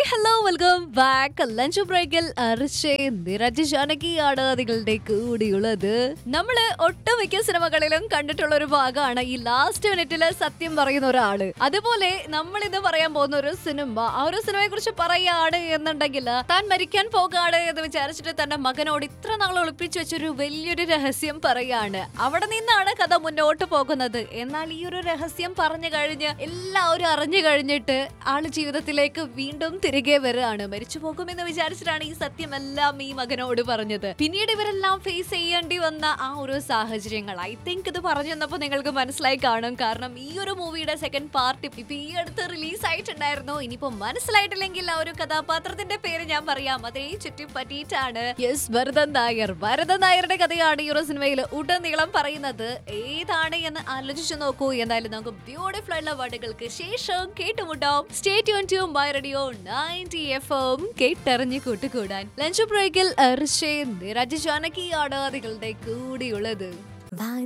hello welcome back lunch ബ്രേക്കിൽ അർഷയും നിരജ് ജാനകിയാണ് നിങ്ങളുടെ കൂടിയുള്ളത് നമ്മള് ഒട്ടുമിക്ക സിനിമകളിലും കണ്ടിട്ടുള്ള ഒരു ഭാഗമാണ് ഈ ലാസ്റ്റ് മിനിറ്റില് സത്യം പറയുന്ന ഒരാള് അതുപോലെ നമ്മൾ ഇന്ന് പറയാൻ പോകുന്ന ഒരു സിനിമ ആ ഒരു സിനിമയെ കുറിച്ച് പറയാണ് എന്നുണ്ടെങ്കിൽ താൻ മരിക്കാൻ പോകാണ് എന്ന് വിചാരിച്ചിട്ട് തന്റെ മകനോട് ഇത്ര നാൾ ഒളിപ്പിച്ചു വെച്ചൊരു വലിയൊരു രഹസ്യം പറയാണ് അവിടെ നിന്നാണ് കഥ മുന്നോട്ട് പോകുന്നത് എന്നാൽ ഈ ഒരു രഹസ്യം പറഞ്ഞു കഴിഞ്ഞ് എല്ലാവരും അറിഞ്ഞു കഴിഞ്ഞിട്ട് ആള് ജീവിതത്തിലേക്ക് വീണ്ടും തിരികെ വരികയാണ് മരിച്ചു പോകുമെന്ന് വിചാരിച്ചിട്ടാണ് ഈ സത്യമെല്ലാം ഈ മകനോട് പറഞ്ഞത് പിന്നീട് ഇവരെല്ലാം ഫേസ് ചെയ്യേണ്ടി വന്ന ആ ഒരു സാഹചര്യങ്ങൾ ഐ തിങ്ക് ഇത് പറഞ്ഞു തന്നപ്പോൾ നിങ്ങൾക്ക് മനസ്സിലായി കാണും കാരണം ഈ ഒരു മൂവിയുടെ സെക്കൻഡ് പാർട്ട് ഇപ്പൊ ഈ അടുത്ത് റിലീസ് ആയിട്ടുണ്ടായിരുന്നു ഇനിയിപ്പോ മനസ്സിലായിട്ടില്ലെങ്കിൽ ആ ഒരു കഥാപാത്രത്തിന്റെ പേര് ഞാൻ പറയാം അതേ ചുറ്റി പറ്റിയിട്ടാണ് യെസ് ഭരതൻ നായർ ഭരതൻ നായരുടെ കഥയാണ് ഈ ഒരു സിനിമയിൽ ഉടനീളം പറയുന്നത് ഏതാണ് എന്ന് ആലോചിച്ചു നോക്കൂ എന്തായാലും നമുക്ക് ബ്യൂട്ടിഫുൾ ആയിട്ടുള്ള വേർഡുകൾക്ക് ശേഷം കേട്ടുമുട്ടാം stay tune to my radio ninety F M കേട്ടറിഞ്ഞ് കൂട്ടുകൂടാൻ ലഞ്ച് ബ്രേക്കിൽ നിരജ് ജാനകിയാണ് നിങ്ങളുടെ കൂടിയുള്ളത്